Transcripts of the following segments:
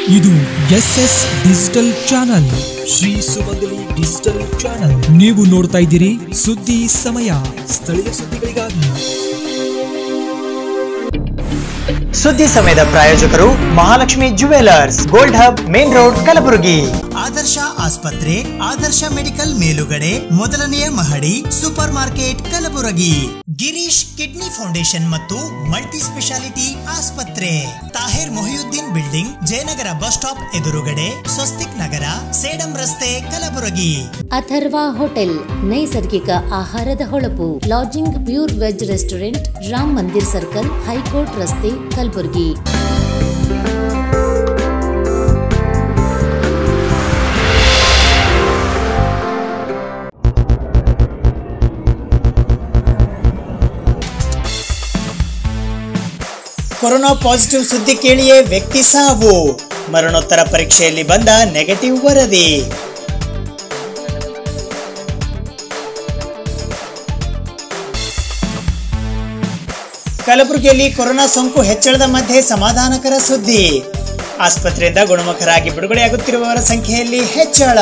ಇದು S S digital channel Shri Sumangali digital channel ನೀವು ನೋಡ್ತಾ ಇದ್ದೀರಿ ಸುದ್ದಿ ಸಮಯ ಸ್ಥಳೀಯ ಸುದ್ದಿಗಳಿಗಾಗಿ ಸುದ್ದಿ ಸಮಯದ ಪ್ರಾಯೋಜಕರು Mahalakshmi jewellers gold hub main road Kalaburagi Adarsha ಆಸ್ಪತ್ರೆ ಆದರ್ಶ ಮೆಡಿಕಲ್ ಮೇಲುಗಡೆ ಮೊದಲನೆಯ ಮಹಡಿ super market Kalaburagi Girish kidney foundation ಮತ್ತು ಮಲ್ಟಿ ಸ್ಪೆಷಾಲಿಟಿ ಆಸ್ಪತ್ರೆ Tahir Mohiuddin building Jayanagar bus stop ಎದುರುಗಡೆ ಸ್ವಸ್ತಿಕ್ ನಗರ ಸೇಡಂ ರಸ್ತೆ ಕಲಬುರಗಿ ಅಥರ್ವ ಹೋಟೆಲ್ ನೈಸರ್ಗಿಕ ಆಹಾರದ ಹೊಳಪು lodging pure veg restaurant Ram Mandir circle high court ರಸ್ತೆ ಕಲಬುರಗಿ ಕೊರೋನಾ ಪಾಸಿಟಿವ್ ಸುದ್ದಿ ಕೇಳಿಯೇ ವ್ಯಕ್ತಿ ಸಾವು ಮರಣೋತ್ತರ ಪರೀಕ್ಷೆಯಲ್ಲಿ ಬಂದ ನೆಗೆಟಿವ್ ವರದಿ ಕಲಬುರಗಿಯಲ್ಲಿ ಕೊರೋನಾ ಸೋಂಕು ಹೆಚ್ಚಳದ ಮಧ್ಯೆ ಸಮಾಧಾನಕರ ಸುದ್ದಿ ಆಸ್ಪತ್ರೆಯಿಂದ ಗುಣಮುಖರಾಗಿ ಬಿಡುಗಡೆಯಾಗುತ್ತಿರುವವರ ಸಂಖ್ಯೆಯಲ್ಲಿ ಹೆಚ್ಚಳ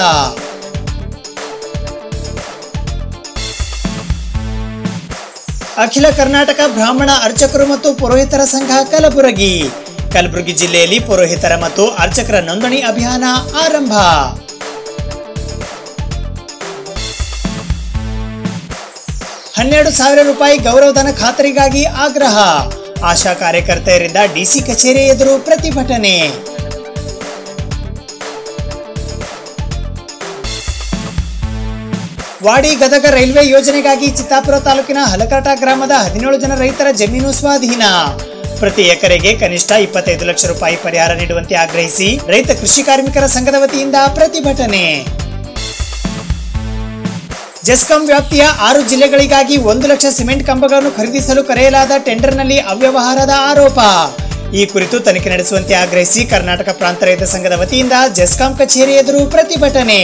ಅಖಿಲ ಕರ್ನಾಟಕ ಬ್ರಾಹ್ಮಣ ಅರ್ಚಕರು ಮತ್ತು ಪುರೋಹಿತರ ಸಂಘ ಕಲಬುರಗಿ ಕಲಬುರಗಿ ಜಿಲ್ಲೆಯಲ್ಲಿ ಪುರೋಹಿತರ ಮತ್ತು ಅರ್ಚಕರ ನೋಂದಣಿ ಅಭಿಯಾನ ಆರಂಭ ಹನ್ನೆರಡು ಸಾವಿರ ರೂಪಾಯಿ ಗೌರವಧನ ಖಾತರಿಗಾಗಿ ಆಗ್ರಹ ಆಶಾ ಕಾರ್ಯಕರ್ತೆಯರಿಂದ ಡಿಸಿ ಕಚೇರಿ ಎದುರು ಪ್ರತಿಭಟನೆ ವಾಡಿ ಗದಗ ರೈಲ್ವೆ ಯೋಜನೆಗಾಗಿ ಚಿತ್ತಾಪುರ ತಾಲೂಕಿನ ಹಲಕಾಟ ಗ್ರಾಮದ ಹದಿನೇಳು ಜನ ರೈತರ ಜಮೀನು ಸ್ವಾಧೀನ ಪ್ರತಿ ಎಕರೆಗೆ ಕನಿಷ್ಠ ಇಪ್ಪತ್ತೈದು ಲಕ್ಷ ರೂಪಾಯಿ ಪರಿಹಾರ ನೀಡುವಂತೆ ಆಗ್ರಹಿಸಿ ರೈತ ಕೃಷಿ ಕಾರ್ಮಿಕರ ಸಂಘದ ವತಿಯಿಂದ ಪ್ರತಿಭಟನೆ ಜೆಸ್ಕಾಂ ವ್ಯಾಪ್ತಿಯ ಆರು ಜಿಲ್ಲೆಗಳಿಗಾಗಿ ಒಂದು ಲಕ್ಷ ಸಿಮೆಂಟ್ ಕಂಬಗಳನ್ನು ಖರೀದಿಸಲು ಕರೆಯಲಾದ ಟೆಂಡರ್ನಲ್ಲಿ ಅವ್ಯವಹಾರದ ಆರೋಪ ಈ ಕುರಿತು ತನಿಖೆ ನಡೆಸುವಂತೆ ಆಗ್ರಹಿಸಿ ಕರ್ನಾಟಕ ಪ್ರಾಂತ ರೈತ ಸಂಘದ ವತಿಯಿಂದ ಜೆಸ್ಕಾಂ ಕಚೇರಿ ಎದುರು ಪ್ರತಿಭಟನೆ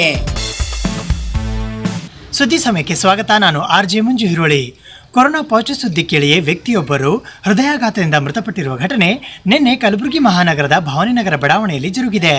ಸುದ್ದಿ ಸಮಯಕ್ಕೆ ಸ್ವಾಗತ ನಾನು R J Manju Hiroli corona positive ಸುದ್ದಿ ಕೇಳಿಯೇ ವ್ಯಕ್ತಿಯೊಬ್ಬರು ಹೃದಯಾಘಾತದಿಂದ ಮೃತಪಟ್ಟಿರುವ ಘಟನೆ ನಿನ್ನೆ ಕಲಬುರಗಿ ಮಹಾನಗರದ ಭವಾನಿನಗರ ಬಡಾವಣೆಯಲ್ಲಿ ಜರುಗಿದೆ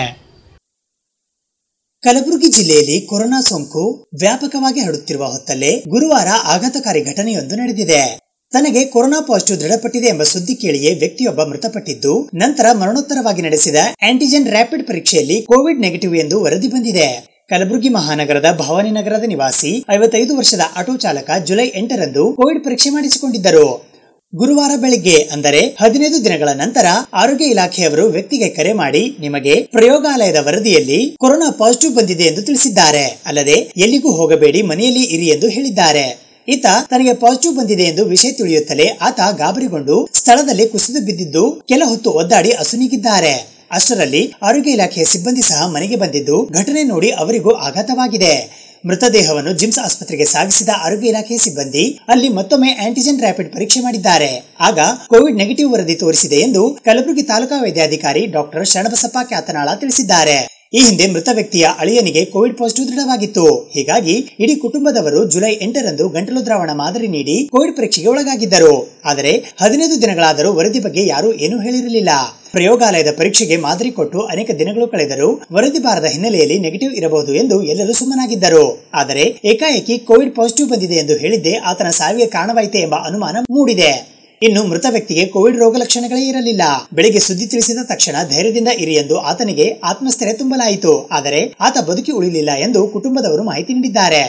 ಕಲಬುರಗಿ ಜಿಲ್ಲೆಯಲ್ಲಿ ಕೊರೋನಾ ಸೋಂಕು ವ್ಯಾಪಕವಾಗಿ ಹರಡುತ್ತಿರುವ ಹೊತ್ತಲ್ಲೇ ಗುರುವಾರ ಆಘಾತಕಾರಿ ಘಟನೆಯೊಂದು ನಡೆದಿದೆ ತನಗೆ ಕೊರೋನಾ ಪಾಸಿಟಿವ್ ದೃಢಪಟ್ಟಿದೆ ಎಂಬ ಸುದ್ದಿ ಕೇಳಿಯೇ ವ್ಯಕ್ತಿಯೊಬ್ಬ ಮೃತಪಟ್ಟಿದ್ದು ನಂತರ ಮರಣೋತ್ತರವಾಗಿ ನಡೆಸಿದ ಆಂಟಿಜೆನ್ ರ್ಯಾಪಿಡ್ ಪರೀಕ್ಷೆಯಲ್ಲಿ ಕೋವಿಡ್ ನೆಗೆಟಿವ್ ಎಂದು ವರದಿ ಬಂದಿದೆ ಕಲಬುರಗಿ ಮಹಾನಗರದ ಭವಾನಿ ನಗರದ ನಿವಾಸಿ ಐವತ್ತೈದು ವರ್ಷದ ಆಟೋ ಚಾಲಕ ಜುಲೈ ಎಂಟರಂದು ಕೋವಿಡ್ ಪರೀಕ್ಷೆ ಮಾಡಿಸಿಕೊಂಡಿದ್ದರು ಗುರುವಾರ ಬೆಳಿಗ್ಗೆ ಅಂದರೆ ಹದಿನೈದು ದಿನಗಳ ನಂತರ ಆರೋಗ್ಯ ಇಲಾಖೆಯವರು ವ್ಯಕ್ತಿಗೆ ಕರೆ ಮಾಡಿ ನಿಮಗೆ ಪ್ರಯೋಗಾಲಯದ ವರದಿಯಲ್ಲಿ ಕೊರೋನಾ ಪಾಸಿಟಿವ್ ಬಂದಿದೆ ಎಂದು ತಿಳಿಸಿದ್ದಾರೆ ಅಲ್ಲದೆ ಎಲ್ಲಿಗೂ ಹೋಗಬೇಡಿ ಮನೆಯಲ್ಲಿ ಇರಿ ಎಂದು ಹೇಳಿದ್ದಾರೆ ಈತ ತನಗೆ ಪಾಸಿಟಿವ್ ಬಂದಿದೆ ಎಂದು ವಿಷಯ ತಿಳಿಯುತ್ತಲೇ ಆತ ಗಾಬರಿಗೊಂಡು ಸ್ಥಳದಲ್ಲಿ ಕುಸಿದು ಬಿದ್ದಿದ್ದು ಕೆಲ ಹೊತ್ತು ಒದ್ದಾಡಿ ಅಸುನೀಗಿದ್ದಾರೆ ಅಷ್ಟರಲ್ಲಿ ಆರೋಗ್ಯ ಇಲಾಖೆಯ ಸಿಬ್ಬಂದಿ ಸಹ ಮನೆಗೆ ಬಂದಿದ್ದು ಘಟನೆ ನೋಡಿ ಅವರಿಗೂ ಆಘಾತವಾಗಿದೆ ಮೃತದೇಹವನ್ನು ಜಿಮ್ಸ್ ಆಸ್ಪತ್ರೆಗೆ ಸಾಗಿಸಿದ ಆರೋಗ್ಯ ಇಲಾಖೆಯ ಸಿಬ್ಬಂದಿ ಅಲ್ಲಿ ಮತ್ತೊಮ್ಮೆ ಆಂಟಿಜೆನ್ ರ್ಯಾಪಿಡ್ ಪರೀಕ್ಷೆ ಮಾಡಿದ್ದಾರೆ ಆಗ ಕೋವಿಡ್ ನೆಗೆಟಿವ್ ವರದಿ ತೋರಿಸಿದೆ ಎಂದು ಕಲಬುರಗಿ ತಾಲೂಕಾ ವೈದ್ಯಾಧಿಕಾರಿ ಡಾಕ್ಟರ್ ಶರಣಬಸಪ್ಪ ಕ್ಯಾತನಾಳ ತಿಳಿಸಿದ್ದಾರೆ ಈ ಹಿಂದೆ ಮೃತ ವ್ಯಕ್ತಿಯ ಅಳಿಯನಿಗೆ ಕೋವಿಡ್ ಪಾಸಿಟಿವ್ ದೃಢವಾಗಿತ್ತು ಹೀಗಾಗಿ ಇಡೀ ಕುಟುಂಬದವರು ಜುಲೈ ಎಂಟರಂದು ಗಂಟಲು ದ್ರಾವಣ ಮಾದರಿ ನೀಡಿ ಕೋವಿಡ್ ಪರೀಕ್ಷೆಗೆ ಒಳಗಾಗಿದ್ದರು ಆದರೆ ಹದಿನೈದು ದಿನಗಳಾದರೂ ವರದಿ ಬಗ್ಗೆ ಯಾರೂ ಏನೂ ಹೇಳಿರಲಿಲ್ಲ ಪ್ರಯೋಗಾಲಯದ ಪರೀಕ್ಷೆಗೆ ಮಾದರಿ ಕೊಟ್ಟು ಅನೇಕ ದಿನಗಳು ಕಳೆದರೂ ವರದಿ ಬಾರದ ಹಿನ್ನೆಲೆಯಲ್ಲಿ ನೆಗೆಟಿವ್ ಇರಬಹುದು ಎಂದು ಎಲ್ಲರೂ ಸುಮ್ಮನಾಗಿದ್ದರು ಆದರೆ ಏಕಾಏಕಿ ಕೋವಿಡ್ ಪಾಸಿಟಿವ್ ಬಂದಿದೆ ಎಂದು ಹೇಳಿದ್ದೇ ಆತನ ಸಾವಿಗೆ ಕಾರಣವಾಯಿತೆ ಎಂಬ ಅನುಮಾನ ಮೂಡಿದೆ ಇನ್ನು ಮೃತ ವ್ಯಕ್ತಿಗೆ ಕೋವಿಡ್ ರೋಗ ಲಕ್ಷಣಗಳೇ ಇರಲಿಲ್ಲ ಬೆಳಿಗ್ಗೆ ಸುದ್ದಿ ತಿಳಿಸಿದ ತಕ್ಷಣ ಧೈರ್ಯದಿಂದ ಇರಿ ಎಂದು ಆತನಿಗೆ ಆತ್ಮಸ್ಥೈರ್ಯ ತುಂಬಲಾಯಿತು ಆದರೆ ಆತ ಬದುಕಿ ಉಳಿಲಿಲ್ಲ ಎಂದು ಕುಟುಂಬದವರು ಮಾಹಿತಿ ನೀಡಿದ್ದಾರೆ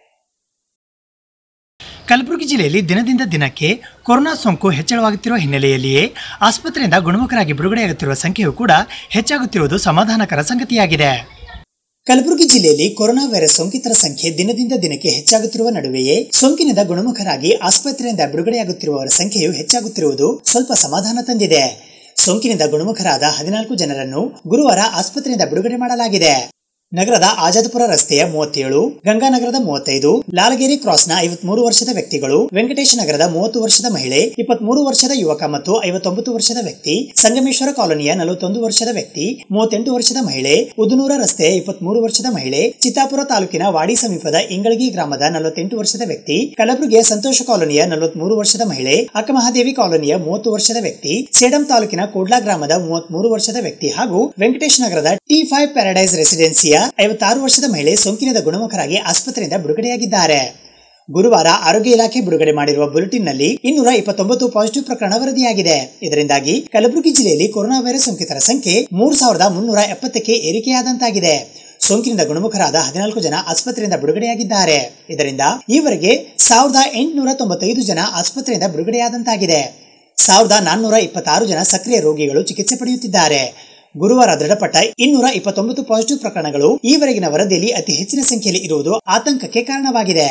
ಕಲಬುರಗಿ ಜಿಲ್ಲೆಯಲ್ಲಿ ದಿನದಿಂದ ದಿನಕ್ಕೆ ಕೊರೋನಾ ಸೋಂಕು ಹೆಚ್ಚಳವಾಗುತ್ತಿರುವ ಹಿನ್ನೆಲೆಯಲ್ಲಿಯೇ ಆಸ್ಪತ್ರೆಯಿಂದ ಗುಣಮುಖರಾಗಿ ಬಿಡುಗಡೆಯಾಗುತ್ತಿರುವ ಸಂಖ್ಯೆಯು ಕೂಡ ಹೆಚ್ಚಾಗುತ್ತಿರುವುದು ಸಮಾಧಾನಕರ ಸಂಗತಿಯಾಗಿದೆ ಕಲಬುರಗಿ ಜಿಲ್ಲೆಯಲ್ಲಿ ಕೊರೋನಾ ವೈರಸ್ ಸೋಂಕಿತರ ಸಂಖ್ಯೆ ದಿನದಿಂದ ದಿನಕ್ಕೆ ಹೆಚ್ಚಾಗುತ್ತಿರುವ ನಡುವೆಯೇ ಸೋಂಕಿನಿಂದ ಗುಣಮುಖರಾಗಿ ಆಸ್ಪತ್ರೆಯಿಂದ ಬಿಡುಗಡೆಯಾಗುತ್ತಿರುವವರ ಸಂಖ್ಯೆಯು ಹೆಚ್ಚಾಗುತ್ತಿರುವುದು ಸ್ವಲ್ಪ ಸಮಾಧಾನ ತಂದಿದೆ ಸೋಂಕಿನಿಂದ ಗುಣಮುಖರಾದ ಹದಿನಾಲ್ಕು ಜನರನ್ನು ಗುರುವಾರ ಆಸ್ಪತ್ರೆಯಿಂದ ಬಿಡುಗಡೆ ಮಾಡಲಾಗಿದೆ ನಗರದ ಆಜಾದಪುರ ರಸ್ತೆಯ ಮೂವತ್ತೇಳು ಗಂಗಾನಗರದ ಮೂವತ್ತೈದು ಲಾಲಗೇರಿ ಕ್ರಾಸ್ನ ಐವತ್ಮೂರು ವರ್ಷದ ವ್ಯಕ್ತಿಗಳು ವೆಂಕಟೇಶ ನಗರದ ಮೂವತ್ತು ವರ್ಷದ ಮಹಿಳೆ ಇಪ್ಪತ್ಮೂರು ವರ್ಷದ ಯುವಕ ಮತ್ತು ಐವತ್ತೊಂಬತ್ತು ವರ್ಷದ ವ್ಯಕ್ತಿ ಸಂಗಮೇಶ್ವರ ಕಾಲೋನಿಯ ನಲವತ್ತೊಂದು ವರ್ಷದ ವ್ಯಕ್ತಿ ಮೂವತ್ತೆಂಟು ವರ್ಷದ ಮಹಿಳೆ ಉದುನೂರ ರಸ್ತೆಯ ಇಪ್ಪತ್ಮೂರು ವರ್ಷದ ಮಹಿಳೆ ಚಿತ್ತಾಪುರ ತಾಲೂಕಿನ ವಾಡಿ ಸಮೀಪದ ಇಂಗಳಗಿ ಗ್ರಾಮದ ನಲವತ್ತೆಂಟು ವರ್ಷದ ವ್ಯಕ್ತಿ ಕಲಬುರಗಿಯ ಸಂತೋಷ ಕಾಲೋನಿಯ ನಲವತ್ಮೂರು ವರ್ಷದ ಮಹಿಳೆ ಅಕ್ಕಮಹಾದೇವಿ ಕಾಲೋನಿಯ ಮೂವತ್ತು ವರ್ಷದ ವ್ಯಕ್ತಿ ಸೇಡಂ ತಾಲೂಕಿನ ಕೋಡ್ಲಾ ಗ್ರಾಮದ ಮೂವತ್ಮೂರು ವರ್ಷದ ವ್ಯಕ್ತಿ ಹಾಗೂ ವೆಂಕಟೇಶ್ ನಗರದ ಟಿ ಫೈವ್ ಪ್ಯಾರಡೈಸ್ ರೆಸಿಡೆನ್ಸಿಯ ಐವತ್ತಾರು ವರ್ಷದ ಮಹಿಳೆ ಸೋಂಕಿನಿಂದ ಗುಣಮುಖರಾಗಿ ಆಸ್ಪತ್ರೆಯಿಂದ ಬಿಡುಗಡೆಯಾಗಿದ್ದಾರೆ ಗುರುವಾರ ಆರೋಗ್ಯ ಇಲಾಖೆ ಬಿಡುಗಡೆ ಮಾಡಿರುವ ಬುಲೆಟಿನ್ನಲ್ಲಿ ಇನ್ನೂರ ಇಪ್ಪತ್ತೊಂಬತ್ತು ಪಾಸಿಟಿವ್ ಪ್ರಕರಣ ವರದಿಯಾಗಿದೆ ಇದರಿಂದಾಗಿ ಕಲಬುರಗಿ ಜಿಲ್ಲೆಯಲ್ಲಿ ಕೊರೋನಾ ವೈರಸ್ ಸೋಂಕಿತರ ಸಂಖ್ಯೆ ಮೂರು ಸಾವಿರದ ಮುನ್ನೂರ ಎಪ್ಪತ್ತಕ್ಕೆ ಏರಿಕೆಯಾದಂತಾಗಿದೆ ಸೋಂಕಿನಿಂದ ಗುಣಮುಖರಾದ ಹದಿನಾಲ್ಕು ಜನ ಆಸ್ಪತ್ರೆಯಿಂದ ಬಿಡುಗಡೆಯಾಗಿದ್ದಾರೆ ಇದರಿಂದ ಈವರೆಗೆ ಸಾವಿರದ ಎಂಟುನೂರ ತೊಂಬತ್ತೈದು ಜನ ಆಸ್ಪತ್ರೆಯಿಂದ ಬಿಡುಗಡೆಯಾದಂತಾಗಿದೆ ಸಾವಿರದ ನಾನ್ನೂರ ಇಪ್ಪತ್ತಾರು ಜನ ಸಕ್ರಿಯ ರೋಗಿಗಳು ಚಿಕಿತ್ಸೆ ಪಡೆಯುತ್ತಿದ್ದಾರೆ ಗುರುವಾರ ದೃಢಪಟ್ಟ ಇನ್ನೂರ ಇಪ್ಪತ್ತೊಂಬತ್ತು ಪಾಸಿಟಿವ್ ಪ್ರಕರಣಗಳು ಈವರೆಗಿನ ವರದಿಯಲ್ಲಿ ಅತಿ ಹೆಚ್ಚಿನ ಸಂಖ್ಯೆಯಲ್ಲಿ ಇರುವುದು ಆತಂಕಕ್ಕೆ ಕಾರಣವಾಗಿದೆ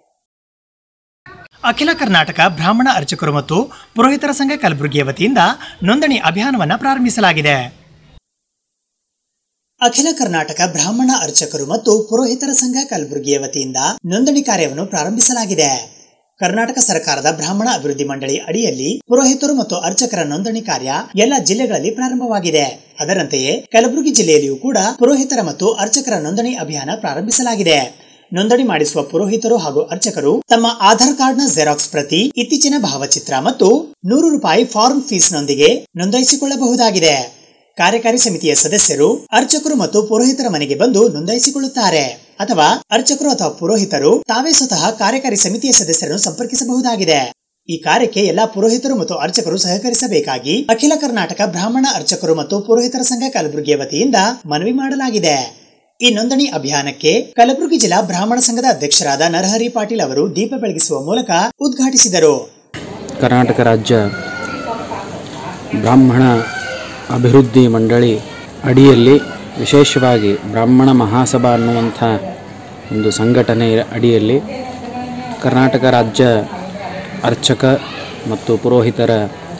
ಅಖಿಲ ಕರ್ನಾಟಕ ಬ್ರಾಹ್ಮಣ ಅರ್ಚಕರು ಮತ್ತು ಪುರೋಹಿತರ ಸಂಘ ಕಲಬುರಗಿಯ ವತಿಯಿಂದ ನೋಂದಣಿ ಅಭಿಯಾನವನ್ನು ಪ್ರಾರಂಭಿಸಲಾಗಿದೆ ಅಖಿಲ ಕರ್ನಾಟಕ ಬ್ರಾಹ್ಮಣ ಅರ್ಚಕರು ಮತ್ತು ಪುರೋಹಿತರ ಸಂಘ ಕಲಬುರಗಿಯ ವತಿಯಿಂದ ನೋಂದಣಿ ಕಾರ್ಯವನ್ನು ಪ್ರಾರಂಭಿಸಲಾಗಿದೆ ಕರ್ನಾಟಕ ಸರ್ಕಾರದ ಬ್ರಾಹ್ಮಣ ಅಭಿವೃದ್ಧಿ ಮಂಡಳಿ ಅಡಿಯಲ್ಲಿ ಪುರೋಹಿತರು ಮತ್ತು ಅರ್ಚಕರ ನೋಂದಣಿ ಕಾರ್ಯ ಎಲ್ಲ ಜಿಲ್ಲೆಗಳಲ್ಲಿ ಪ್ರಾರಂಭವಾಗಿದೆ ಅದರಂತೆಯೇ ಕಲಬುರಗಿ ಜಿಲ್ಲೆಯಲ್ಲಿಯೂ ಕೂಡ ಪುರೋಹಿತರ ಮತ್ತು ಅರ್ಚಕರ ನೋಂದಣಿ ಅಭಿಯಾನ ಪ್ರಾರಂಭಿಸಲಾಗಿದೆ ನೋಂದಣಿ ಮಾಡಿಸುವ ಪುರೋಹಿತರು ಹಾಗೂ ಅರ್ಚಕರು ತಮ್ಮ ಆಧಾರ್ ಕಾರ್ಡ್ನ ಜೆರಾಕ್ಸ್ ಪ್ರತಿ ಇತ್ತೀಚಿನ ಭಾವಚಿತ್ರ ಮತ್ತು ನೂರು ರೂಪಾಯಿ ಫಾರ್ಮ್ ಫೀಸ್ನೊಂದಿಗೆ ನೋಂದಾಯಿಸಿಕೊಳ್ಳಬಹುದಾಗಿದೆ ಕಾರ್ಯಕಾರಿ ಸಮಿತಿಯ ಸದಸ್ಯರು ಅರ್ಚಕರು ಮತ್ತು ಪುರೋಹಿತರ ಮನೆಗೆ ಬಂದು ನೋಂದಾಯಿಸಿಕೊಳ್ಳುತ್ತಾರೆ ಅಥವಾ ಅರ್ಚಕರು ಅಥವಾ ಪುರೋಹಿತರು ತಾವೇ ಸ್ವತಃ ಕಾರ್ಯಕಾರಿ ಸಮಿತಿಯ ಸದಸ್ಯರನ್ನು ಸಂಪರ್ಕಿಸಬಹುದಾಗಿದೆ ಈ ಕಾರ್ಯಕ್ಕೆ ಎಲ್ಲಾ ಪುರೋಹಿತರು ಮತ್ತು ಅರ್ಚಕರು ಸಹಕರಿಸಬೇಕಾಗಿ ಅಖಿಲ ಕರ್ನಾಟಕ ಬ್ರಾಹ್ಮಣ ಅರ್ಚಕರು ಮತ್ತು ಪುರೋಹಿತರ ಸಂಘ ಕಲಬುರಗಿಯ ವತಿಯಿಂದ ಮನವಿ ಮಾಡಲಾಗಿದೆ ಈ ನೋಂದಣಿ ಅಭಿಯಾನಕ್ಕೆ ಕಲಬುರಗಿ ಜಿಲ್ಲಾ ಬ್ರಾಹ್ಮಣ ಸಂಘದ ಅಧ್ಯಕ್ಷರಾದ ನರಹರಿ ಪಾಟೀಲ್ ಅವರು ದೀಪ ಬೆಳಗಿಸುವ ಮೂಲಕ ಉದ್ಘಾಟಿಸಿದರು ಕರ್ನಾಟಕ ರಾಜ್ಯ ಬ್ರಾಹ್ಮಣ ಅಭಿವೃದ್ಧಿ ಮಂಡಳಿ ಅಡಿಯಲ್ಲಿ ವಿಶೇಷವಾಗಿ ಬ್ರಾಹ್ಮಣ ಮಹಾಸಭಾ ಅನ್ನುವಂಥ ಒಂದು ಸಂಘಟನೆಯ ಅಡಿಯಲ್ಲಿ ಕರ್ನಾಟಕ ರಾಜ್ಯ ಅರ್ಚಕ ಮತ್ತು ಪುರೋಹಿತರ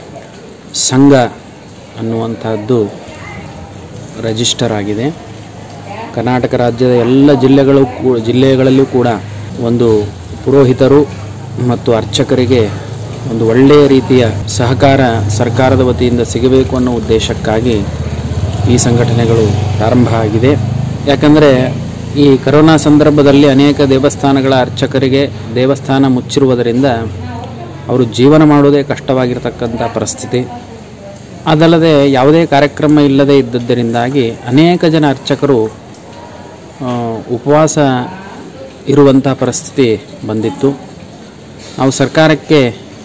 ಸಂಘ ಅನ್ನುವಂಥದ್ದು ರಿಜಿಸ್ಟರ್ ಆಗಿದೆ ಕರ್ನಾಟಕ ರಾಜ್ಯದ ಎಲ್ಲ ಜಿಲ್ಲೆಗಳು ಕೂ ಜಿಲ್ಲೆಗಳಲ್ಲೂ ಕೂಡ ಒಂದು ಪುರೋಹಿತರು ಮತ್ತು ಅರ್ಚಕರಿಗೆ ಒಂದು ಒಳ್ಳೆಯ ರೀತಿಯ ಸಹಕಾರ ಸರ್ಕಾರದ ವತಿಯಿಂದ ಸಿಗಬೇಕು ಅನ್ನೋ ಉದ್ದೇಶಕ್ಕಾಗಿ ಈ ಸಂಘಟನೆಗಳು ಪ್ರಾರಂಭ ಆಗಿದೆ ಯಾಕಂದರೆ ಈ ಕರೋನಾ ಸಂದರ್ಭದಲ್ಲಿ ಅನೇಕ ದೇವಸ್ಥಾನಗಳ ಅರ್ಚಕರಿಗೆ ದೇವಸ್ಥಾನ ಮುಚ್ಚಿರುವುದರಿಂದ ಅವರು ಜೀವನ ಮಾಡೋದೇ ಕಷ್ಟವಾಗಿರ್ತಕ್ಕಂಥ ಪರಿಸ್ಥಿತಿ ಅದಲ್ಲದೆ ಯಾವುದೇ ಕಾರ್ಯಕ್ರಮ ಇಲ್ಲದೆ ಇದ್ದದ್ದರಿಂದಾಗಿ ಅನೇಕ ಜನ ಅರ್ಚಕರು ಆ, ಉಪವಾಸ ಇರುವಂಥ ಪರಿಸ್ಥಿತಿ ಬಂದಿತ್ತು ನಾವು ಸರ್ಕಾರಕ್ಕೆ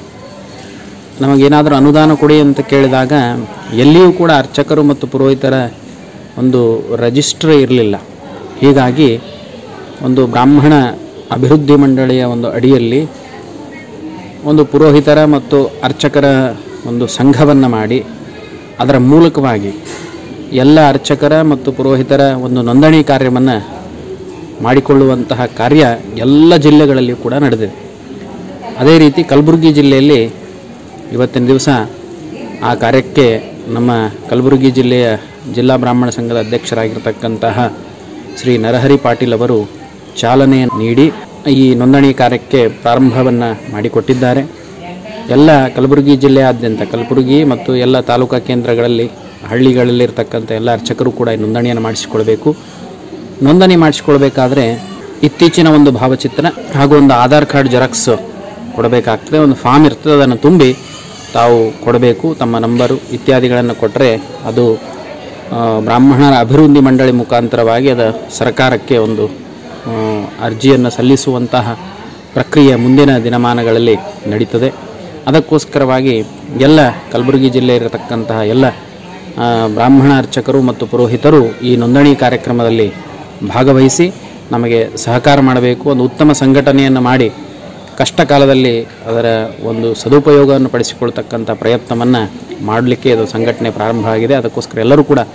ನಮಗೇನಾದರೂ ಅನುದಾನ ಕೊಡಿ ಅಂತ ಕೇಳಿದಾಗ ಎಲ್ಲಿಯೂ ಕೂಡ ಅರ್ಚಕರು ಮತ್ತು ಪುರೋಹಿತರ ಒಂದು ರಿಜಿಸ್ಟ್ರ್ ಇರಲಿಲ್ಲ ಹೀಗಾಗಿ ಒಂದು ಬ್ರಾಹ್ಮಣ ಅಭಿವೃದ್ಧಿ ಮಂಡಳಿಯ ಒಂದು ಅಡಿಯಲ್ಲಿ ಒಂದು ಪುರೋಹಿತರ ಮತ್ತು ಅರ್ಚಕರ ಒಂದು ಸಂಘವನ್ನು ಮಾಡಿ ಅದರ ಮೂಲಕವಾಗಿ ಎಲ್ಲ ಅರ್ಚಕರ ಮತ್ತು ಪುರೋಹಿತರ ಒಂದು ನೋಂದಣಿ ಕಾರ್ಯವನ್ನು ಮಾಡಿಕೊಳ್ಳುವಂತಹ ಕಾರ್ಯ ಎಲ್ಲ ಜಿಲ್ಲೆಗಳಲ್ಲಿ ಕೂಡ ನಡೆದಿದೆ ಅದೇ ರೀತಿ ಕಲಬುರಗಿ ಜಿಲ್ಲೆಯಲ್ಲಿ ಇವತ್ತಿನ ದಿವಸ ಆ ಕಾರ್ಯಕ್ಕೆ ನಮ್ಮ ಕಲಬುರಗಿ ಜಿಲ್ಲೆಯ ಜಿಲ್ಲಾ ಬ್ರಾಹ್ಮಣ ಸಂಘದ ಅಧ್ಯಕ್ಷರಾಗಿರ್ತಕ್ಕಂತಹ ಶ್ರೀ ನರಹರಿ ಪಾಟೀಲ್ ಅವರು ಚಾಲನೆ ನೀಡಿ ಈ ನೋಂದಣಿ ಕಾರ್ಯಕ್ಕೆ ಪ್ರಾರಂಭವನ್ನು ಮಾಡಿಕೊಟ್ಟಿದ್ದಾರೆ ಎಲ್ಲ ಕಲಬುರಗಿ ಜಿಲ್ಲೆಯಾದ್ಯಂತ ಕಲಬುರಗಿ ಮತ್ತು ಎಲ್ಲ ತಾಲೂಕಾ ಕೇಂದ್ರಗಳಲ್ಲಿ ಹಳ್ಳಿಗಳಲ್ಲಿರ್ತಕ್ಕಂಥ ಎಲ್ಲ ಅರ್ಚಕರು ಕೂಡ ಈ ನೋಂದಣಿಯನ್ನು ಮಾಡಿಸಿಕೊಳ್ಬೇಕು ನೋಂದಣಿ ಮಾಡಿಸಿಕೊಳ್ಬೇಕಾದ್ರೆ ಇತ್ತೀಚಿನ ಒಂದು ಭಾವಚಿತ್ರ ಹಾಗೂ ಒಂದು ಆಧಾರ್ ಕಾರ್ಡ್ ಜೆರಾಕ್ಸ್ ಕೊಡಬೇಕಾಗ್ತದೆ ಒಂದು ಫಾರ್ಮ್ ಇರ್ತದೆ ಅದನ್ನು ತುಂಬಿ ತಾವು ಕೊಡಬೇಕು ತಮ್ಮ ನಂಬರು ಇತ್ಯಾದಿಗಳನ್ನು ಕೊಟ್ಟರೆ ಅದು ಆ, ಬ್ರಾಹ್ಮಣರ ಅಭಿವೃದ್ಧಿ ಮಂಡಳಿ ಮುಖಾಂತರವಾಗಿ ಅದು ಸರ್ಕಾರಕ್ಕೆ ಒಂದು ಆ, ಅರ್ಜಿಯನ್ನು ಸಲ್ಲಿಸುವಂತಹ ಪ್ರಕ್ರಿಯೆ ಮುಂದಿನ ದಿನಮಾನಗಳಲ್ಲಿ ನಡೀತದೆ ಅದಕ್ಕೋಸ್ಕರವಾಗಿ ಎಲ್ಲ ಕಲಬುರಗಿ ಜಿಲ್ಲೆ ಇರತಕ್ಕಂತಹ ಎಲ್ಲ ಆ, ಬ್ರಾಹ್ಮಣ ಅರ್ಚಕರು ಮತ್ತು ಪುರೋಹಿತರು ಈ ನೋಂದಣಿ ಕಾರ್ಯಕ್ರಮದಲ್ಲಿ ಭಾಗವಹಿಸಿ ನಮಗೆ ಸಹಕಾರ ಮಾಡಬೇಕು ಒಂದು ಉತ್ತಮ ಸಂಘಟನೆಯನ್ನು ಮಾಡಿ ಕಷ್ಟ ಕಾಲದಲ್ಲಿ ಅದರ ಒಂದು ಸದುಪಯೋಗವನ್ನು ಪಡಿಸಿಕೊಳ್ತಕ್ಕಂಥ ಪ್ರಯತ್ನವನ್ನು ಮಾಡಲಿಕ್ಕೆ ಅದು ಸಂಘಟನೆ ಪ್ರಾರಂಭ ಆಗಿದೆ ಅದಕ್ಕೋಸ್ಕರ ಎಲ್ಲರೂ ಕೂಡ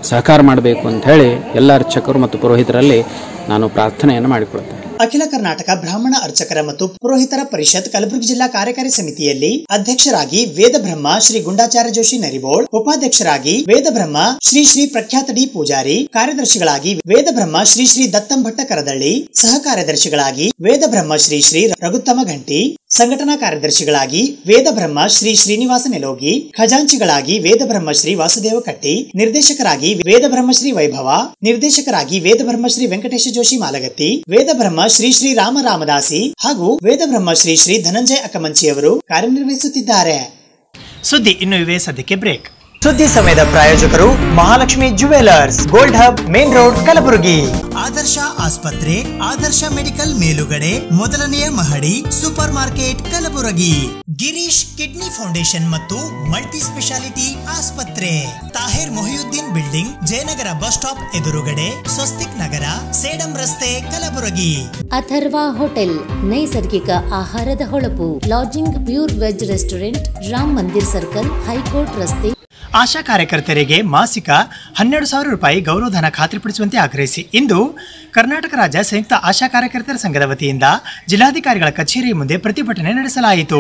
ಸಹಕಾರ ಮಾಡಬೇಕು ಅಂತ ಹೇಳಿ ಎಲ್ಲ ಅರ್ಚಕರು ಮತ್ತು ಪುರೋಹಿತರಲ್ಲಿ ನಾನು ಪ್ರಾರ್ಥನೆಯನ್ನು ಮಾಡಿಕೊಳ್ತೇನೆ ಅಖಿಲ ಕರ್ನಾಟಕ ಬ್ರಾಹ್ಮಣ ಅರ್ಚಕರ ಮತ್ತು ಪುರೋಹಿತರ ಪರಿಷತ್ ಕಲಬುರಗಿ ಜಿಲ್ಲಾ ಕಾರ್ಯಕಾರಿ ಸಮಿತಿಯಲ್ಲಿ ಅಧ್ಯಕ್ಷರಾಗಿ ವೇದ ಬ್ರಹ್ಮ ಶ್ರೀ ಗುಂಡಾಚಾರ್ಯ ಜೋಶಿ ನರಿಬೋಳ್ ಉಪಾಧ್ಯಕ್ಷರಾಗಿ ವೇದ ಬ್ರಹ್ಮ ಶ್ರೀ ಶ್ರೀ ಪ್ರಖ್ಯಾತ ಡಿ ಪೂಜಾರಿ ಕಾರ್ಯದರ್ಶಿಗಳಾಗಿ ವೇದ ಬ್ರಹ್ಮ ಶ್ರೀ ಶ್ರೀ ದತ್ತಂಭಟ್ಟ ಕರದಳ್ಳಿ ಸಹ ಕಾರ್ಯದರ್ಶಿಗಳಾಗಿ ವೇದ ಬ್ರಹ್ಮ ಶ್ರೀ ಶ್ರೀ ರಘುತ್ತಮ ಘಂಟಿ ಸಂಘಟನಾ ಕಾರ್ಯದರ್ಶಿಗಳಾಗಿ ವೇದ ಬ್ರಹ್ಮ ಶ್ರೀ ಶ್ರೀನಿವಾಸ ನೆಲೋಗಿ ಖಜಾಂಚಿಗಳಾಗಿ ವೇದ ಬ್ರಹ್ಮ ಶ್ರೀ ವಾಸುದೇವ ಕಟ್ಟಿ ನಿರ್ದೇಶಕರಾಗಿ ವೇದ ಬ್ರಹ್ಮ ಶ್ರೀ ವೈಭವ ನಿರ್ದೇಶಕರಾಗಿ ವೇದ ಬ್ರಹ್ಮ ಶ್ರೀ ವೆಂಕಟೇಶ ಜೋಶಿ ಮಾಲಗತ್ತಿ ವೇದ ಬ್ರಹ್ಮ ಶ್ರೀ ಶ್ರೀ ರಾಮ ರಾಮದಾಸಿ ಹಾಗೂ ವೇದ ಬ್ರಹ್ಮ ಶ್ರೀ ಶ್ರೀ ಧನಂಜಯ ಅಕ್ಕಮಂಚಿಯವರು ಕಾರ್ಯನಿರ್ವಹಿಸುತ್ತಿದ್ದಾರೆ ಸುದ್ದಿ ಇನ್ನು ಇವೆ ಸದ್ಯಕ್ಕೆ ಬ್ರೇಕ್ ಸುದ್ದಿ ಸಮಯದ ಪ್ರಾಯೋಜಕರು Mahalakshmi jewellers gold hub main road Kalaburagi Adarsha ಆಸ್ಪತ್ರೆ ಆದರ್ಶ ಮೆಡಿಕಲ್ ಮೇಲುಗಡೆ ಮೊದಲನೆಯ ಮಹಡಿ super market Kalaburagi Girish kidney foundation ಮತ್ತು ಮಲ್ಟಿ ಸ್ಪೆಷಾಲಿಟಿ ಆಸ್ಪತ್ರೆ Tahir Mohiuddin building Jayanagar bus stop ಎದುರುಗಡೆ ಸ್ವಸ್ತಿಕ್ ನಗರ ಸೇಡಂ ರಸ್ತೆ ಕಲಬುರಗಿ ಅಥರ್ವ ಹೋಟೆಲ್ ನೈಸರ್ಗಿಕ ಆಹಾರದ ಹೊಳಪು lodging pure veg restaurant Ram Mandir circle high court ರಸ್ತೆ ಆಶಾ ಕಾರ್ಯಕರ್ತೆಯರಿಗೆ ಮಾಸಿಕ ಹನ್ನೆರಡು ಸಾವಿರ ರೂಪಾಯಿ ಗೌರವಧನ ಖಾತ್ರಿಪಡಿಸುವಂತೆ ಆಗ್ರಹಿಸಿ ಇಂದು ಕರ್ನಾಟಕ ರಾಜ್ಯ ಸಂಯುಕ್ತ ಆಶಾ ಕಾರ್ಯಕರ್ತರ ಸಂಘದ ವತಿಯಿಂದ ಜಿಲ್ಲಾಧಿಕಾರಿಗಳ ಕಚೇರಿ ಮುಂದೆ ಪ್ರತಿಭಟನೆ ನಡೆಸಲಾಯಿತು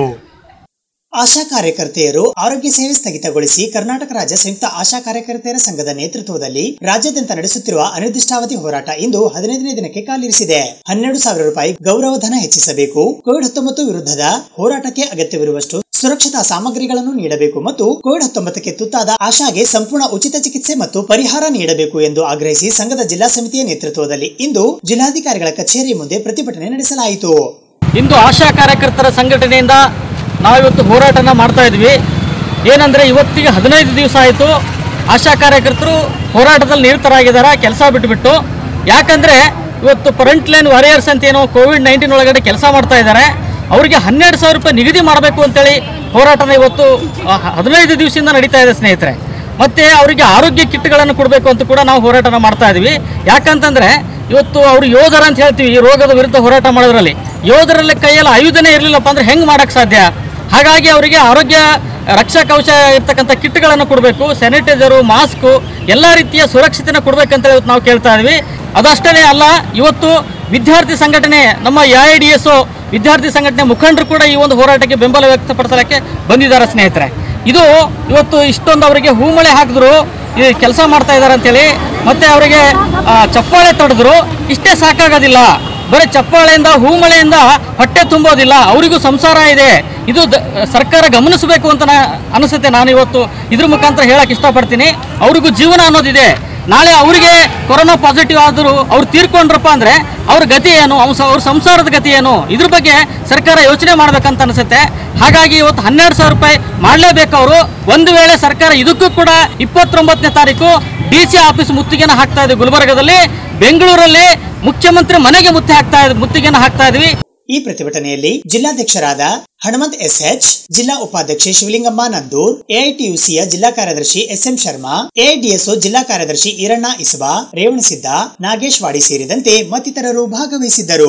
ಆಶಾ ಕಾರ್ಯಕರ್ತೆಯರು ಆರೋಗ್ಯ ಸೇವೆ ಸ್ಥಗಿತಗೊಳಿಸಿ ಕರ್ನಾಟಕ ರಾಜ್ಯ ಸಂಯುಕ್ತ ಆಶಾ ಕಾರ್ಯಕರ್ತೆಯರ ಸಂಘದ ನೇತೃತ್ವದಲ್ಲಿ ರಾಜ್ಯಾದ್ಯಂತ ನಡೆಸುತ್ತಿರುವ ಅನಿರ್ದಿಷ್ಟಾವಧಿ ಹೋರಾಟ ಇಂದು ಹದಿನೈದನೇ ದಿನಕ್ಕೆ ಕಾಲಿರಿಸಿದೆ ಹನ್ನೆರಡು ಸಾವಿರ ರೂಪಾಯಿ ಗೌರವಧನ ಹೆಚ್ಚಿಸಬೇಕು ಕೋವಿಡ್ ಹತ್ತೊಂಬತ್ತು ವಿರುದ್ಧದ ಹೋರಾಟಕ್ಕೆ ಅಗತ್ಯವಿರುವಷ್ಟು ಸುರಕ್ಷತಾ ಸಾಮಗ್ರಿಗಳನ್ನು ನೀಡಬೇಕು ಮತ್ತು ಕೋವಿಡ್ ಹತ್ತೊಂಬತ್ತಕ್ಕೆ ತುತ್ತಾದ ಆಶಾಗೆ ಸಂಪೂರ್ಣ ಉಚಿತ ಚಿಕಿತ್ಸೆ ಮತ್ತು ಪರಿಹಾರ ನೀಡಬೇಕು ಎಂದು ಆಗ್ರಹಿಸಿ ಸಂಘದ ಜಿಲ್ಲಾ ಸಮಿತಿಯ ನೇತೃತ್ವದಲ್ಲಿ ಇಂದು ಜಿಲ್ಲಾಧಿಕಾರಿಗಳ ಕಚೇರಿ ಮುಂದೆ ಪ್ರತಿಭಟನೆ ನಡೆಸಲಾಯಿತು ಇಂದು ಆಶಾ ಕಾರ್ಯಕರ್ತರ ಸಂಘಟನೆಯಿಂದ ನಾವಿವತ್ತು ಹೋರಾಟನ ಮಾಡ್ತಾ ಇದ್ವಿ ಏನಂದರೆ ಇವತ್ತಿಗೆ ಹದಿನೈದು ದಿವಸ ಆಯಿತು ಆಶಾ ಕಾರ್ಯಕರ್ತರು ಹೋರಾಟದಲ್ಲಿ ನಿರತರಾಗಿದ್ದಾರೆ ಕೆಲಸ ಬಿಟ್ಟುಬಿಟ್ಟು ಯಾಕಂದರೆ ಇವತ್ತು ಫ್ರಂಟ್ ಲೈನ್ ವಾರಿಯರ್ಸ್ ಅಂತ ಏನೋ ಕೋವಿಡ್ ನೈನ್ಟೀನ್ ಒಳಗಡೆ ಕೆಲಸ ಮಾಡ್ತಾ ಇದ್ದಾರೆ ಅವರಿಗೆ ಹನ್ನೆರಡು ಸಾವಿರ ರೂಪಾಯಿ ನಿಗದಿ ಮಾಡಬೇಕು ಅಂತೇಳಿ ಹೋರಾಟನ ಇವತ್ತು ಆ, ಹದಿನೈದು ದಿವಸದಿಂದ ನಡೀತಾ ಇದೆ ಸ್ನೇಹಿತರೆ ಮತ್ತು ಅವರಿಗೆ ಆರೋಗ್ಯ ಕಿಟ್ಗಳನ್ನು ಕೊಡಬೇಕು ಅಂತ ಕೂಡ ನಾವು ಹೋರಾಟನ ಮಾಡ್ತಾ ಇದ್ವಿ ಯಾಕಂತಂದರೆ ಇವತ್ತು ಅವರು ಯೋಧರ ಅಂತ ಹೇಳ್ತೀವಿ ಈ ರೋಗದ ವಿರುದ್ಧ ಹೋರಾಟ ಮಾಡೋದ್ರಲ್ಲಿ ಯೋಧರಲ್ಲಿ ಕೈಯಲ್ಲಿ ಆಯುಧನೇ ಇರಲಿಲ್ಲಪ್ಪ ಅಂದ್ರೆ ಹೆಂಗೆ ಮಾಡೋಕ್ಕೆ ಸಾಧ್ಯ ಹಾಗಾಗಿ ಅವರಿಗೆ ಆರೋಗ್ಯ ರಕ್ಷಾ ಕವಚ ಇರ್ತಕ್ಕಂಥ ಕಿಟ್ಗಳನ್ನು ಕೊಡಬೇಕು ಸ್ಯಾನಿಟೈಸರು ಮಾಸ್ಕು ಎಲ್ಲ ರೀತಿಯ ಸುರಕ್ಷತೆನ ಕೊಡಬೇಕಂತ ಇವತ್ತು ನಾವು ಕೇಳ್ತಾ ಇದ್ವಿ ಅದಷ್ಟೇ ಅಲ್ಲ ಇವತ್ತು ವಿದ್ಯಾರ್ಥಿ ಸಂಘಟನೆ ನಮ್ಮ ಎ ಐ ಡಿ ಎಸ್ ವಿದ್ಯಾರ್ಥಿ ಸಂಘಟನೆ ಮುಖಂಡರು ಕೂಡ ಈ ಒಂದು ಹೋರಾಟಕ್ಕೆ ಬೆಂಬಲ ವ್ಯಕ್ತಪಡಿಸಲಿಕ್ಕೆ ಬಂದಿದ್ದಾರೆ ಸ್ನೇಹಿತರೆ ಇದು ಇವತ್ತು ಇಷ್ಟೊಂದು ಅವರಿಗೆ ಹೂಮಳೆ ಹಾಕಿದ್ರು ಈ ಕೆಲಸ ಮಾಡ್ತಾ ಇದ್ದಾರೆ ಅಂತೇಳಿ ಮತ್ತೆ ಅವರಿಗೆ ಆ, ಚಪ್ಪಾಳೆ ತಡೆದ್ರು ಇಷ್ಟೇ ಸಾಕಾಗೋದಿಲ್ಲ ಬರೀ ಚಪ್ಪಾಳೆಯಿಂದ ಹೂಮಳೆಯಿಂದ ಹೊಟ್ಟೆ ತುಂಬೋದಿಲ್ಲ ಅವರಿಗೂ ಸಂಸಾರ ಇದೆ ಇದು ದ- ಸರ್ಕಾರ ಗಮನಿಸಬೇಕು ಅಂತ ನಾ ಅನಿಸುತ್ತೆ ನಾನು ಇವತ್ತು ಇದ್ರ ಮುಖಾಂತರ ಹೇಳಕ್ ಇಷ್ಟಪಡ್ತೀನಿ ಅವ್ರಿಗೂ ಜೀವನ ಅನ್ನೋದಿದೆ ನಾಳೆ ಅವರಿಗೆ ಕೊರೋನಾ ಪಾಸಿಟಿವ್ ಆದರೂ ಅವ್ರು ತೀರ್ಕೊಂಡ್ರಪ್ಪ ಅಂದ್ರೆ ಅವ್ರ ಗತಿ ಏನು ಅವ್ರ ಸ- ಅವ್ರ ಸಂಸಾರದ ಗತಿ ಏನು ಇದ್ರ ಬಗ್ಗೆ ಸರ್ಕಾರ ಯೋಚನೆ ಮಾಡ್ಬೇಕಂತ ಅನಿಸುತ್ತೆ ಹಾಗಾಗಿ ಇವತ್ತು ಹನ್ನೆರಡು ಸಾವಿರ ರೂಪಾಯಿ ಮಾಡಲೇಬೇಕು ಅವರು ಒಂದು ವೇಳೆ ಸರ್ಕಾರ ಇದಕ್ಕೂ ಕೂಡ ಇಪ್ಪತ್ತೊಂಬತ್ತನೇ ತಾರೀಕು ಡಿ ಸಿ ಆಫೀಸ್ ಮುತ್ತಿಗೆನ ಹಾಕ್ತಾ ಇದೆ ಗುಲ್ಬರ್ಗದಲ್ಲಿ ಬೆಂಗಳೂರಲ್ಲಿ ಮುಖ್ಯಮಂತ್ರಿ ಮನೆಗೆ ಮುತ್ತೆ ಹಾಕ್ತಾ ಇದ್ ಮುತ್ತಿಗೆನ ಹಾಕ್ತಾ ಇದ್ವಿ ಈ ಪ್ರತಿಭಟನೆಯಲ್ಲಿ ಜಿಲ್ಲಾಧ್ಯಕ್ಷರಾದ ಹನುಮಂತ್ ಎಸ್ ಎಚ್ ಜಿಲ್ಲಾ ಉಪಾಧ್ಯಕ್ಷೆ ಶಿವಲಿಂಗಮ್ಮ ನಂದೂರ್ ಎಐಟಿಯುಸಿಯ ಜಿಲ್ಲಾ ಕಾರ್ಯದರ್ಶಿ ಎಸ್ ಎಂ ಶರ್ಮಾ ಎಐಡಿಎಸ್ಒ ಜಿಲ್ಲಾ ಕಾರ್ಯದರ್ಶಿ ಈರಣ್ಣ ಇಸ್ಬಾ ರೇವಣಸಿದ್ದ ನಾಗೇಶ್ ವಾಡಿ ಸೇರಿದಂತೆ ಮತ್ತಿತರರು ಭಾಗವಹಿಸಿದ್ದರು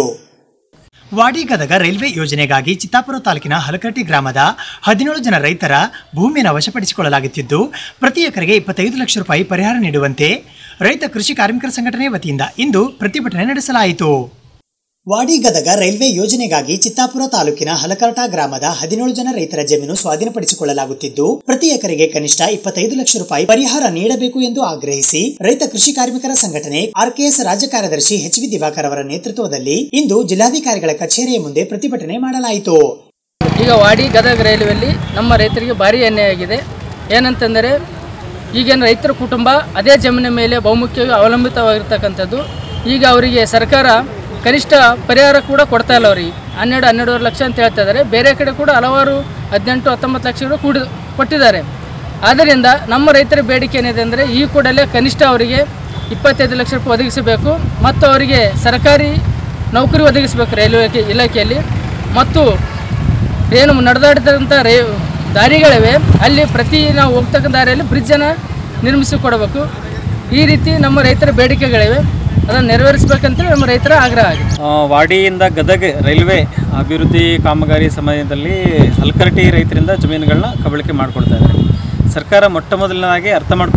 ವಾಡಿ ಗದಗ ರೈಲ್ವೆ ಯೋಜನೆಗಾಗಿ ಚಿತ್ತಾಪುರ ತಾಲೂಕಿನ ಹಲಕಟ್ಟಿ ಗ್ರಾಮದ ಹದಿನೇಳು ಜನ ರೈತರ ಭೂಮಿಯನ್ನು ವಶಪಡಿಸಿಕೊಳ್ಳಲಾಗುತ್ತಿದ್ದು ಪ್ರತಿ ಎಕರೆಗೆ ಇಪ್ಪತ್ತೈದು ಲಕ್ಷ ರೂಪಾಯಿ ಪರಿಹಾರ ನೀಡುವಂತೆ ರೈತ ಕೃಷಿ ಕಾರ್ಮಿಕರ ಸಂಘಟನೆ ವತಿಯಿಂದ ಇಂದು ಪ್ರತಿಭಟನೆ ನಡೆಸಲಾಯಿತು ವಾಡಿ ಗದಗ ರೈಲ್ವೆ ಯೋಜನೆಗಾಗಿ ಚಿತ್ತಾಪುರ ತಾಲೂಕಿನ ಹಲಕರ್ಟ ಗ್ರಾಮದ ಹದಿನೇಳು ಜನ ರೈತರ ಜಮೀನು ಸ್ವಾಧೀನಪಡಿಸಿಕೊಳ್ಳಲಾಗುತ್ತಿದ್ದು ಪ್ರತಿ ಎಕರೆಗೆ ಕನಿಷ್ಠ ಇಪ್ಪತ್ತೈದು ಲಕ್ಷ ರೂಪಾಯಿ ಪರಿಹಾರ ನೀಡಬೇಕು ಎಂದು ಆಗ್ರಹಿಸಿ ರೈತ ಕೃಷಿ ಕಾರ್ಮಿಕರ ಸಂಘಟನೆ ಆರ್ಕೆಎಸ್ ರಾಜ್ಯ ಕಾರ್ಯದರ್ಶಿ ಎಚ್ ವಿ ದಿವಾಕರ್ ಅವರ ನೇತೃತ್ವದಲ್ಲಿ ಇಂದು ಜಿಲ್ಲಾಧಿಕಾರಿಗಳ ಕಚೇರಿಯ ಮುಂದೆ ಪ್ರತಿಭಟನೆ ಮಾಡಲಾಯಿತು ಈಗ ವಾಡಿ ಗದಗ ರೈಲ್ವೆಯಲ್ಲಿ ನಮ್ಮ ರೈತರಿಗೆ ಭಾರಿ ಅನ್ಯಾಯ ಆಗಿದೆ ಏನಂತಂದರೆ ಈಗಿನ ರೈತರ ಕುಟುಂಬ ಅದೇ ಜಮೀನಿನ ಮೇಲೆ ಬಹುಮುಖ್ಯವಾಗಿ ಅವಲಂಬಿತವಾಗಿರ್ತಕ್ಕಂಥದ್ದು ಈಗ ಅವರಿಗೆ ಸರ್ಕಾರ ಕನಿಷ್ಠ ಪರಿಹಾರ ಕೂಡ ಕೊಡ್ತಾ ಇಲ್ಲ ಅವರಿಗೆ ಹನ್ನೆರಡು ಹನ್ನೆರಡುವರೆ ಲಕ್ಷ ಅಂತ ಹೇಳ್ತಾ ಇದ್ದಾರೆ ಬೇರೆ ಕಡೆ ಕೂಡ ಹಲವಾರು ಹದಿನೆಂಟು ಹತ್ತೊಂಬತ್ತು ಲಕ್ಷ ಕೂಡ ಕೂಡಿ ಕೊಟ್ಟಿದ್ದಾರೆ ಆದ್ದರಿಂದ ನಮ್ಮ ರೈತರ ಬೇಡಿಕೆ ಏನಿದೆ ಅಂದರೆ ಈ ಕೂಡಲೇ ಕನಿಷ್ಠ ಅವರಿಗೆ ಇಪ್ಪತ್ತೈದು ಲಕ್ಷ ರೂಪಾಯಿ ಒದಗಿಸಬೇಕು ಮತ್ತು ಅವರಿಗೆ ಸರ್ಕಾರಿ ನೌಕರಿ ಒದಗಿಸಬೇಕು ರೈಲ್ವೆ ಇಲಾಖೆಯಲ್ಲಿ ಮತ್ತು ಏನು ನಡೆದಾಡಿದಂಥ ರೈ ದಾರಿಗಳಿವೆ ಅಲ್ಲಿ ಪ್ರತಿ ನಾವು ಹೋಗ್ತಕ್ಕಂಥ ದಾರಿಯಲ್ಲಿ ಬ್ರಿಡ್ಜನ್ನು ನಿರ್ಮಿಸಿ ಕೊಡಬೇಕು ಈ ರೀತಿ ನಮ್ಮ ರೈತರ ಬೇಡಿಕೆಗಳಿವೆ ಅದನ್ನು ನೆರವೇರಿಸಬೇಕಂತೇಳಿ ನಮ್ಮ ರೈತರ ಆಗ್ರಹ ಆಗಿದೆ ಆ, ವಾಡಿಯಿಂದ ಗದಗ ರೈಲ್ವೆ ಅಭಿವೃದ್ಧಿ ಕಾಮಗಾರಿ ಸಮಯದಲ್ಲಿ ಹಲ್ಕರ್ಟಿ ರೈತರಿಂದ ಜಮೀನುಗಳನ್ನ ಕಬಳಿಕೆ ಮಾಡಿಕೊಡ್ತಾ ಇದ್ದಾರೆ ಸರ್ಕಾರ ಮೊಟ್ಟ ಮೊದಲನೇದಾಗಿ ಅರ್ಥ ಮಾಡ್ಕೊಳ್ಬೇಕು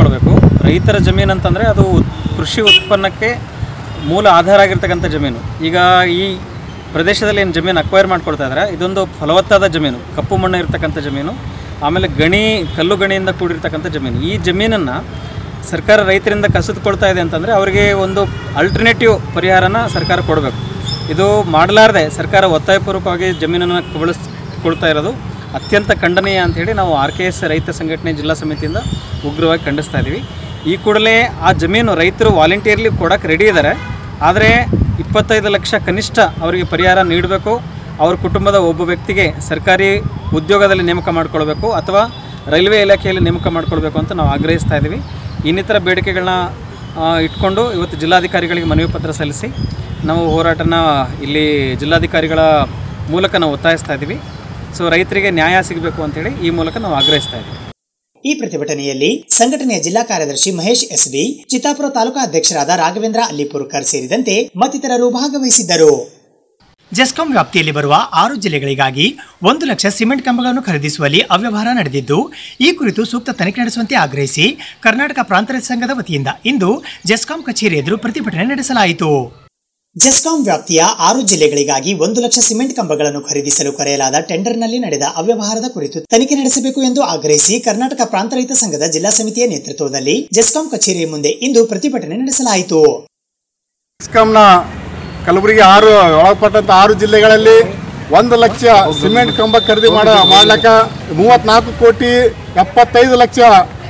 ರೈತರ ಜಮೀನು ಅಂತಂದರೆ ಅದು ಕೃಷಿ ಉತ್ಪನ್ನಕ್ಕೆ ಮೂಲ ಆಧಾರ ಆಗಿರ್ತಕ್ಕಂಥ ಜಮೀನು ಈಗ ಈ ಪ್ರದೇಶದಲ್ಲಿ ಏನು ಜಮೀನು ಅಕ್ವೈರ್ ಮಾಡ್ಕೊಳ್ತಾ ಇದ್ದಾರೆ ಇದೊಂದು ಫಲವತ್ತಾದ ಜಮೀನು ಕಪ್ಪು ಮಣ್ಣು ಇರ್ತಕ್ಕಂಥ ಜಮೀನು ಆಮೇಲೆ ಗಣಿ ಕಲ್ಲು ಗಣಿಯಿಂದ ಕೂಡಿರ್ತಕ್ಕಂಥ ಜಮೀನು ಈ ಜಮೀನನ್ನು ಸರ್ಕಾರ ರೈತರಿಂದ ಕಸಿದುಕೊಳ್ತಾ ಇದೆ ಅಂತಂದರೆ ಅವರಿಗೆ ಒಂದು ಅಲ್ಟರ್ನೇಟಿವ್ ಪರಿಹಾರನ ಸರ್ಕಾರ ಕೊಡಬೇಕು ಇದು ಮಾಡಲಾರದೆ ಸರ್ಕಾರ ಒತ್ತಾಯಪೂರ್ವಕವಾಗಿ ಜಮೀನನ್ನು ಕಬಳಿಸ್ಕೊಳ್ತಾ ಇರೋದು ಅತ್ಯಂತ ಖಂಡನೀಯ ಅಂಥೇಳಿ ನಾವು ಆರ್ ಕೆ ಎಸ್ ರೈತ ಸಂಘಟನೆ ಜಿಲ್ಲಾ ಸಮಿತಿಯಿಂದ ಉಗ್ರವಾಗಿ ಖಂಡಿಸ್ತಾ ಇದ್ದೀವಿ ಈ ಕೂಡಲೇ ಆ ಜಮೀನು ರೈತರು ವಾಲಂಟಿಯರ್ಲಿ ಕೊಡೋಕ್ಕೆ ರೆಡಿ ಇದ್ದಾರೆ ಆದರೆ ಇಪ್ಪತ್ತೈದು ಲಕ್ಷ ಕನಿಷ್ಠ ಅವರಿಗೆ ಪರಿಹಾರ ನೀಡಬೇಕು ಅವ್ರ ಕುಟುಂಬದ ಒಬ್ಬ ವ್ಯಕ್ತಿಗೆ ಸರ್ಕಾರಿ ಉದ್ಯೋಗದಲ್ಲಿ ನೇಮಕ ಮಾಡ್ಕೊಳ್ಬೇಕು ಅಥವಾ ರೈಲ್ವೆ ಇಲಾಖೆಯಲ್ಲಿ ನೇಮಕ ಮಾಡ್ಕೊಳ್ಬೇಕು ಅಂತ ನಾವು ಆಗ್ರಹಿಸ್ತಾ ಇದ್ದೀವಿ ಇನ್ನಿತರ ಬೇಡಿಕೆಗಳನ್ನ ಆ, ಇಟ್ಕೊಂಡು ಇವತ್ತು ಜಿಲ್ಲಾಧಿಕಾರಿಗಳಿಗೆ ಮನವಿ ಪತ್ರ ಸಲ್ಲಿಸಿ ನಾವು ಹೋರಾಟನ ಇಲ್ಲಿ ಜಿಲ್ಲಾಧಿಕಾರಿಗಳ ಮೂಲಕ ನಾವು ಒತ್ತಾಯಿಸ್ತಾ ಇದ್ದೀವಿ ಸೊ ರೈತರಿಗೆ ನ್ಯಾಯ ಸಿಗಬೇಕು ಅಂತೇಳಿ ಈ ಮೂಲಕ ನಾವು ಆಗ್ರಹಿಸ್ತಾ ಇದ್ದೀವಿ ಈ ಪ್ರತಿಭಟನೆಯಲ್ಲಿ ಸಂಘಟನೆಯ ಜಿಲ್ಲಾ ಕಾರ್ಯದರ್ಶಿ ಮಹೇಶ್ ಎಸ್ಬಿ ಚಿತ್ತಾಪುರ ತಾಲೂಕಾ ಅಧ್ಯಕ್ಷರಾದ ರಾಘವೇಂದ್ರ ಅಲ್ಲಿಪುರಕರ್ ಸೇರಿದಂತೆ ಮತ್ತಿತರರು ಭಾಗವಹಿಸಿದ್ದರು ಜೆಸ್ಕಾಂ ವ್ಯಾಪ್ತಿಯಲ್ಲಿ ಬರುವ ಆರು ಜಿಲ್ಲೆಗಳಿಗಾಗಿ ಒಂದು ಲಕ್ಷ ಸಿಮೆಂಟ್ ಕಂಬಗಳನ್ನು ಖರೀದಿಸುವಲ್ಲಿ ಅವ್ಯವಹಾರ ನಡೆದಿದ್ದು ಈ ಕುರಿತು ಸೂಕ್ತ ತನಿಖೆ ನಡೆಸುವಂತೆ ಆಗ್ರಹಿಸಿ ಕರ್ನಾಟಕ ಪ್ರಾಂತ ರೈತ ಸಂಘದ ವತಿಯಿಂದ ಇಂದು ಜೆಸ್ಕಾಂ ಕಚೇರಿ ಎದುರು ಪ್ರತಿಭಟನೆ ನಡೆಸಲಾಯಿತು ಜೆಸ್ಕಾಂ ವ್ಯಾಪ್ತಿಯ ಆರು ಜಿಲ್ಲೆಗಳಿಗಾಗಿ ಒಂದು ಲಕ್ಷ ಸಿಮೆಂಟ್ ಕಂಬಗಳನ್ನು ಖರೀದಿಸಲು ಕರೆಯಲಾದ ಟೆಂಡರ್ನಲ್ಲಿ ನಡೆದ ಅವ್ಯವಹಾರದ ಕುರಿತು ತನಿಖೆ ನಡೆಸಬೇಕು ಎಂದು ಆಗ್ರಹಿಸಿ ಕರ್ನಾಟಕ ಪ್ರಾಂತ ರೈತ ಸಂಘದ ಜಿಲ್ಲಾ ಸಮಿತಿಯ ನೇತೃತ್ವದಲ್ಲಿ ಜೆಸ್ಕಾಂ ಕಚೇರಿಯ ಮುಂದೆ ಇಂದು ಪ್ರತಿಭಟನೆ ನಡೆಸಲಾಯಿತು ಇಸ್ಕಾಂನ ಕಲಬುರಗಿ ಆರು ಒಳಪಟ್ಟಂತ ಆರು ಜಿಲ್ಲೆಗಳಲ್ಲಿ ಒಂದು ಲಕ್ಷ ಸಿಮೆಂಟ್ ಕಂಬ ಖರೀದಿ ಮಾಡ ಮಾಡ್ಲಕ್ಕ ಮೂವತ್ನಾಲ್ಕು ಕೋಟಿ ಎಪ್ಪತ್ತೈದು ಲಕ್ಷ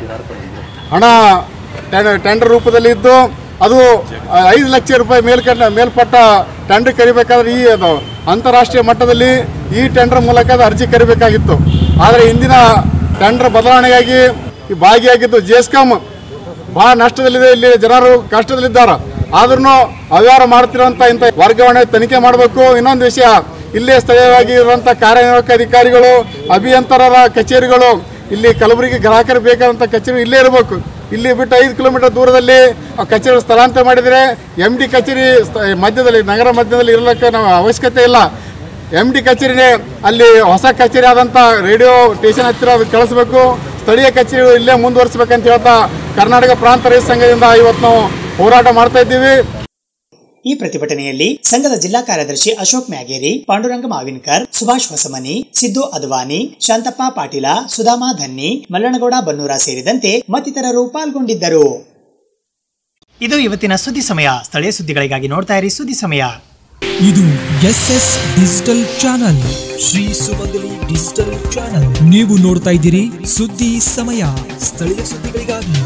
ಹಣ ಟೆಂಡರ್ ಟೆಂಡರ್ ರೂಪದಲ್ಲಿ ಇದ್ದು ಅದು ಆ, ಐದು ಲಕ್ಷ ರೂಪಾಯಿ ಮೇಲ್ಕಂಡ ಮೇಲ್ಪಟ್ಟ ಟೆಂಡರ್ ಕರಿಬೇಕಾದ್ರೆ ಈ ಅದು ಅಂತಾರಾಷ್ಟ್ರೀಯ ಮಟ್ಟದಲ್ಲಿ ಈ ಟೆಂಡರ್ ಮೂಲಕ ಅದು ಅರ್ಜಿ ಕರಿಬೇಕಾಗಿತ್ತು ಆದರೆ ಇಂದಿನ ಟೆಂಡರ್ ಬದಲಾವಣೆಯಾಗಿ ಈ ಭಾಗಿಯಾಗಿದ್ದು ಜೆಸ್ಕಾಮ್ ಬಹಳ ನಷ್ಟದಲ್ಲಿದೆ ಇಲ್ಲಿ ಜನರು ಕಷ್ಟದಲ್ಲಿದ್ದಾರೆ ಆದ್ರೂ ಅವ್ಯವಹಾರ ಮಾಡ್ತಿರುವಂತ ಇಂಥ ವರ್ಗಾವಣೆ ತನಿಖೆ ಮಾಡಬೇಕು ಇನ್ನೊಂದು ವಿಷಯ ಇಲ್ಲೇ ಸ್ಥಳೀಯವಾಗಿ ಇರುವಂತ ಕಾರ್ಯನಿರ್ವಾಹಕ ಅಧಿಕಾರಿಗಳು ಅಭಿಯಂತರರ ಕಚೇರಿಗಳು ಇಲ್ಲಿ ಕಲಬುರಗಿ ಗ್ರಾಹಕರು ಬೇಕಾದಂಥ ಕಚೇರಿ ಇಲ್ಲೇ ಇರಬೇಕು ಇಲ್ಲಿ ಬಿಟ್ಟು ಐದು ಕಿಲೋಮೀಟರ್ ದೂರದಲ್ಲಿ ಆ ಕಚೇರಿ ಸ್ಥಳಾಂತರ ಮಾಡಿದರೆ ಎಮ್ ಡಿ ಕಚೇರಿ ಸ್ಥ- ಮಧ್ಯದಲ್ಲಿ ನಗರ ಮಧ್ಯದಲ್ಲಿ ಇರಲಿಕ್ಕೆ ನಾವು ಅವಶ್ಯಕತೆ ಇಲ್ಲ ಎಮ್ ಡಿ ಕಚೇರಿನೇ ಅಲ್ಲಿ ಹೊಸ ಕಚೇರಿ ಆದಂಥ ರೇಡಿಯೋ ಸ್ಟೇಷನ್ ಹತ್ತಿರ ಅದು ಕಳಿಸ್ಬೇಕು ಸ್ಥಳೀಯ ಕಚೇರಿ ಇಲ್ಲೇ ಮುಂದುವರಿಸ್ಬೇಕಂತ ಹೇಳ್ತಾ ಕರ್ನಾಟಕ ಪ್ರಾಂತ ರೈತ ಸಂಘದಿಂದ ಇವತ್ತು ನಾವು ಹೋರಾಟ ಮಾಡ್ತಾ ಇದ್ದೀವಿ ಈ ಪ್ರತಿಭಟನೆಯಲ್ಲಿ ಸಂಘದ ಜಿಲ್ಲಾ ಕಾರ್ಯದರ್ಶಿ ಅಶೋಕ್ ಮ್ಯಾಗೇರಿ ಪಾಂಡುರಂಗ ಮಾವಿನ್ಕರ್ ಸುಭಾಷ್ ಹೊಸಮನಿ ಸಿದ್ದು ಅದ್ವಾನಿ ಶಾಂತಪ್ಪ ಪಾಟೀಲ ಸುಧಾಮಾ ಧನ್ನಿ ಮಲ್ಲನಗೌಡ ಬನ್ನೂರ ಸೇರಿದಂತೆ ಮತ್ತಿತರರು ಪಾಲ್ಗೊಂಡಿದ್ದರು ಇದು ಇವತ್ತಿನ ಸುದ್ದಿ ಸಮಯ ಸ್ಥಳೀಯ ಸುದ್ದಿಗಳಿಗಾಗಿ ನೋಡ್ತಾ ಇರಿ ಸುದ್ದಿ ಸಮಯ ಇದು S S digital channel Shri Sumangali digital channel ನೀವು ನೋಡ್ತಾ ಇದ್ದೀರಿ ಸುದ್ದಿ ಸಮಯ ಸ್ಥಳೀಯ ಸುದ್ದಿಗಳಿಗಾಗಿ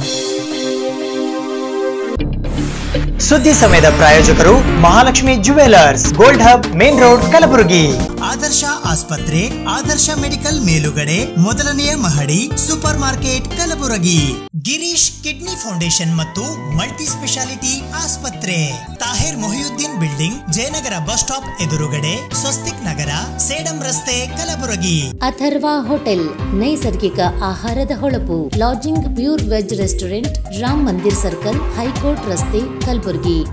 ಸುದ್ದಿ ಸಮಯದ ಪ್ರಾಯೋಜಕರು Mahalakshmi jewellers gold hub main road Kalaburagi Adarsha ಆಸ್ಪತ್ರೆ ಆದರ್ಶ ಮೆಡಿಕಲ್ ಮೇಲುಗಡೆ ಮೊದಲನೆಯ ಮಹಡಿ super market Kalaburagi Girish kidney foundation ಮತ್ತು ಮಲ್ಟಿ ಸ್ಪೆಷಾಲಿಟಿ ಆಸ್ಪತ್ರೆ Tahir Mohiuddin building Jayanagar bus stop ಎದುರುಗಡೆ ಸ್ವಸ್ತಿಕ್ ನಗರ ಸೇಡಂ ರಸ್ತೆ ಕಲಬುರಗಿ ಅಥರ್ವ ಹೋಟೆಲ್ ನೈಸರ್ಗಿಕ ಆಹಾರದ ಹೊಳಪು lodging pure veg restaurant Ram Mandir circle high court ರಸ್ತೆ ಕಲಬುರಗಿ